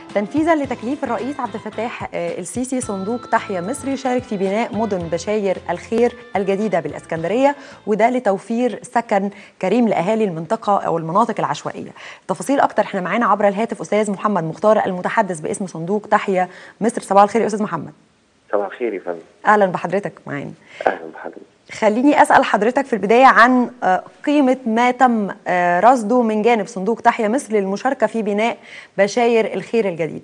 تنفيذا لتكليف الرئيس عبد الفتاح السيسي صندوق تحيا مصر يشارك في بناء مدن بشاير الخير الجديده بالاسكندريه وده لتوفير سكن كريم لاهالي المنطقه او المناطق العشوائيه. تفاصيل اكتر احنا معانا عبر الهاتف استاذ محمد مختار المتحدث باسم صندوق تحيا مصر صباح الخير يا استاذ محمد. صباح الخير يا فندم. اهلا بحضرتك معانا. اهلا بحضرتك. خليني اسال حضرتك في البدايه عن قيمه ما تم رصده من جانب صندوق تحيا مصر للمشاركه في بناء بشاير الخير الجديده.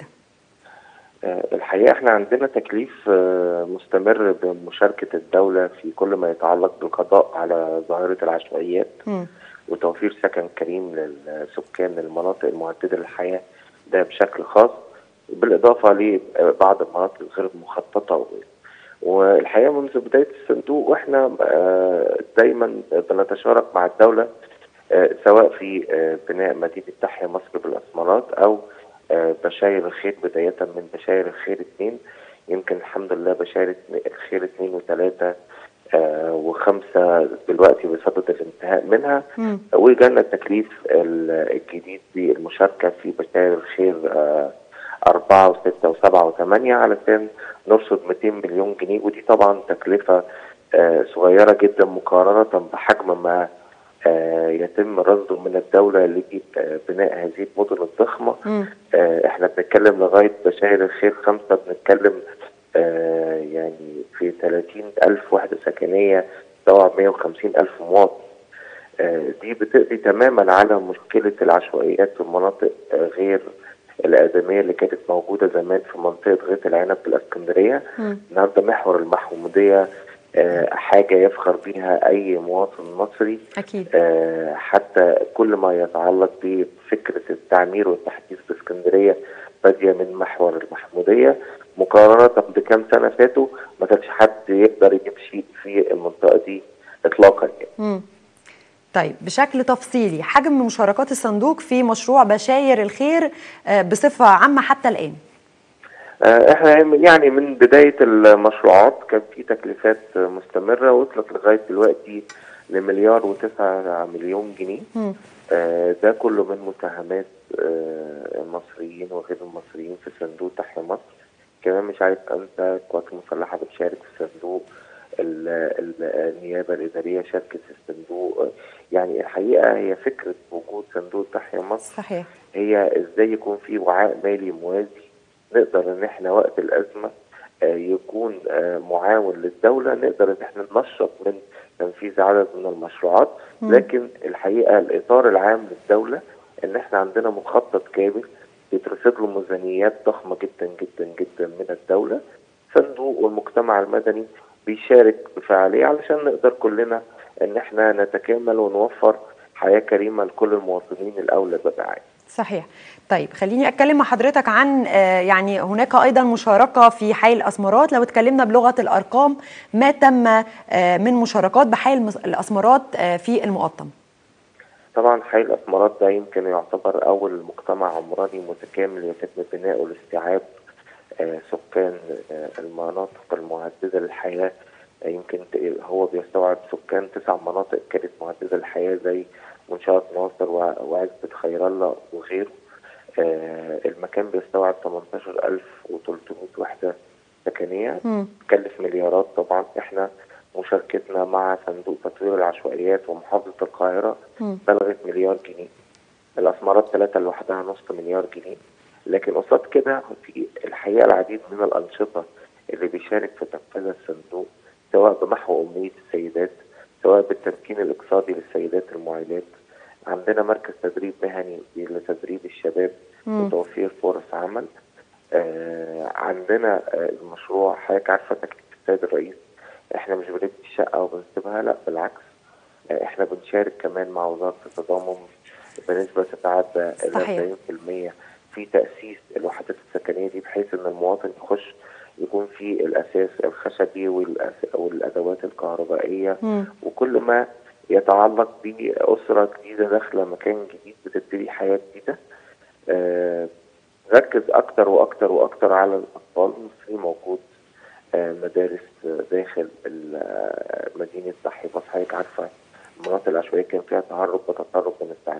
الحقيقه احنا عندنا تكليف مستمر بمشاركه الدوله في كل ما يتعلق بالقضاء على ظاهره العشوائيات م. وتوفير سكن كريم للسكان المناطق المهدده للحياه ده بشكل خاص بالاضافه لبعض المناطق غير المخططه والحقيقه منذ بدايه الصندوق واحنا دايما بنتشارك مع الدوله سواء في بناء مدينه تحيا مصر بالاسمرات او بشاير الخير بدايه من بشاير الخير اثنين يمكن الحمد لله بشاير الخير اثنين وثلاثه وخمسه دلوقتي بصدد الانتهاء منها وجانا التكليف الجديد بالمشاركه في بشاير الخير أربعة وستة وسبعة وثمانية علشان نرصد 200 مليون جنيه ودي طبعا تكلفة آه صغيرة جدا مقارنة بحجم ما آه يتم رصده من الدولة لبناء آه هذه المدن الضخمة احنا بنتكلم لغاية بشاير الخير خمسة بنتكلم يعني في 30 ألف وحدة سكنية طبعا 150 ألف مواطن دي بتقضي تماما على مشكلة العشوائيات في المناطق غير الآدمية اللي كانت موجودة زمان في منطقة غيط العنب في الإسكندرية النهارده محور المحمودية آه حاجة يفخر بيها أي مواطن مصري أكيد آه حتى كل ما يتعلق بفكرة التعمير والتحديث في اسكندرية بادية من محور المحمودية مقارنة بكام سنة فاتوا ما كانش حد يقدر يمشي في المنطقة دي إطلاقا يعني. م. طيب بشكل تفصيلي حجم مشاركات الصندوق في مشروع بشاير الخير بصفة عامة حتى الآن احنا يعني من بداية المشروعات كان في تكليفات مستمرة وصلت لغاية دلوقتي لمليار وتسعة مليون جنيه ده كله من مساهمات المصريين وغير المصريين في صندوق تحيا مصر كمان مش عارف انت القوات المسلحة بتشارك في الصندوق النيابه الاداريه شاركت في الصندوق يعني الحقيقه هي فكره وجود صندوق تحيا مصر صحيح هي ازاي يكون في وعاء مالي موازي نقدر ان احنا وقت الازمه يكون معاون للدوله نقدر ان احنا ننشط من تنفيذ عدد من المشروعات لكن الحقيقه الاطار العام للدوله ان احنا عندنا مخطط كامل يترصد له ميزانيات ضخمه جدا جدا جدا من الدوله صندوق والمجتمع المدني بيشارك بفعالية علشان نقدر كلنا ان احنا نتكامل ونوفر حياة كريمة لكل المواطنين الأولى بالرعاية صحيح طيب خليني اتكلم مع حضرتك عن يعني هناك ايضا مشاركه في حي الاسمرات لو اتكلمنا بلغه الارقام ما تم من مشاركات بحي الاسمرات في المقطم طبعا حي الاسمرات ده يمكن يعتبر اول مجتمع عمراني متكامل يتم بناؤه لاستيعاب آه سكان آه المناطق المهددة للحياة آه يمكن هو بيستوعب سكان تسع مناطق كانت مهددة للحياة زي منشأة ناصر وعزبة خير الله وغيره المكان بيستوعب 18300 وحدة سكنية تكلف مليارات طبعا احنا مشاركتنا مع صندوق تطوير العشوائيات ومحافظة القاهرة بلغت مليار جنيه الأسمرات ثلاثة لوحدها نصف مليار جنيه لكن قصاد كده في الحقيقه العديد من الانشطه اللي بيشارك في تنفيذها الصندوق سواء بمحو امنيه السيدات سواء بالتمكين الاقتصادي للسيدات المعيلات عندنا مركز تدريب مهني لتدريب الشباب وتوفير فرص عمل آه عندنا آه المشروع حضرتك عارفه تكليف السيد الرئيس احنا مش بنبني الشقه وبنسيبها لا بالعكس آه احنا بنشارك كمان مع وزاره التضامن بنسبه تتعدى ال 40% في تاسيس الوحدات السكنيه دي بحيث ان المواطن يخش يكون في الاساس الخشبي والادوات الكهربائيه م. وكل ما يتعلق باسره جديده داخله مكان جديد بتبتدي حياه جديده آه ركز اكتر واكتر واكتر على الاطفال في موجود آه مدارس داخل مدينه ضحي مصر حضرتك عارفه المناطق العشوائيه كان فيها تهرب وتطرف من التعليم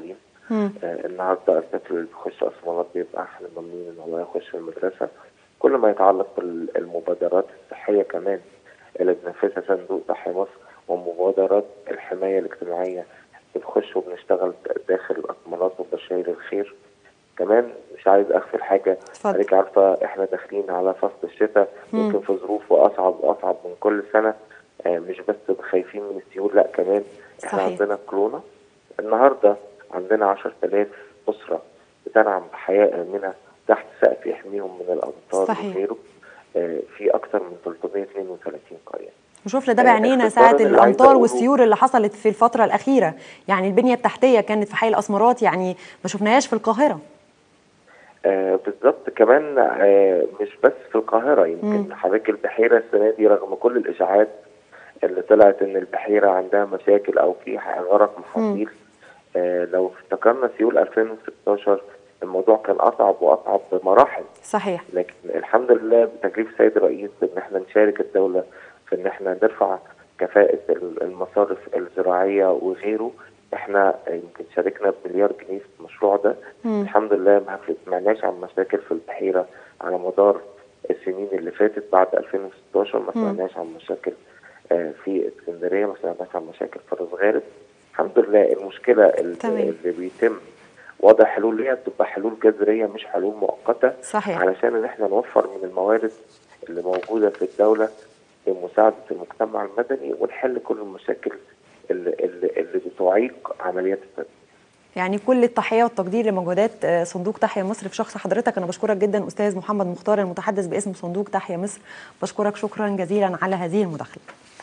آه النهارده الطفل اللي بيخش اسمرات بيبقى احنا ضامنين ان هو يخش المدرسه كل ما يتعلق بالمبادرات الصحيه كمان اللي بنفذها صندوق تحيا مصر ومبادرات الحمايه الاجتماعيه بنخش وبنشتغل داخل الاسمرات وبشاير الخير كمان مش عايز اغفل حاجه اتفضل. عليك عارفه احنا داخلين على فصل الشتاء يمكن في ظروف واصعب واصعب من كل سنه آه مش بس خايفين من السيول لا كمان احنا صحيح. عندنا كورونا النهارده عندنا 10000 اسره بتنعم بحياه امنه تحت سقف يحميهم من الامطار صحيح. وغيره آه في اكثر من 332 قريه وشفنا ده آه، بعينينا اختصاراً ساعة اللي عايز الأمطار أقوله- والسيول اللي حصلت في الفترة الأخيرة يعني البنية التحتية كانت في حي الأسمرات يعني ما شفناهاش في القاهرة آه بالظبط كمان آه مش بس في القاهرة يمكن حضرتك البحيرة السنة دي رغم كل الإشاعات اللي طلعت إن البحيرة عندها مشاكل أو في ح- غرق محاصيل آه لو افتكرنا سيول 2016 الموضوع كان أصعب وأصعب بمراحل صحيح لكن الحمد لله بتكليف السيد الرئيس ان احنا نشارك الدوله في ان احنا نرفع كفاءه ال- المصارف الزراعيه وغيره احنا يمكن شاركنا بمليار جنيه في المشروع ده الحمد لله ما سمعناش عن مشاكل في البحيره على مدار السنين اللي فاتت بعد 2016 ما سمعناش عن مشاكل آه، في اسكندريه ما سمعناش عن مشاكل في راس غارب الحمد لله المشكله اللي, تمام. اللي بيتم وضع حلول ليها بتبقى حلول جذريه مش حلول مؤقته صحيح. علشان ان احنا نوفر من الموارد اللي موجوده في الدوله لمساعده المجتمع المدني ونحل كل المشاكل اللي, اللي, اللي بتعيق عمليات التنميه. يعني كل التحية والتقدير لمجهودات آه، صندوق تحيا مصر في شخص حضرتك أنا بشكرك جدا أستاذ محمد مختار المتحدث باسم صندوق تحيا مصر بشكرك شكرا جزيلا على هذه المداخلة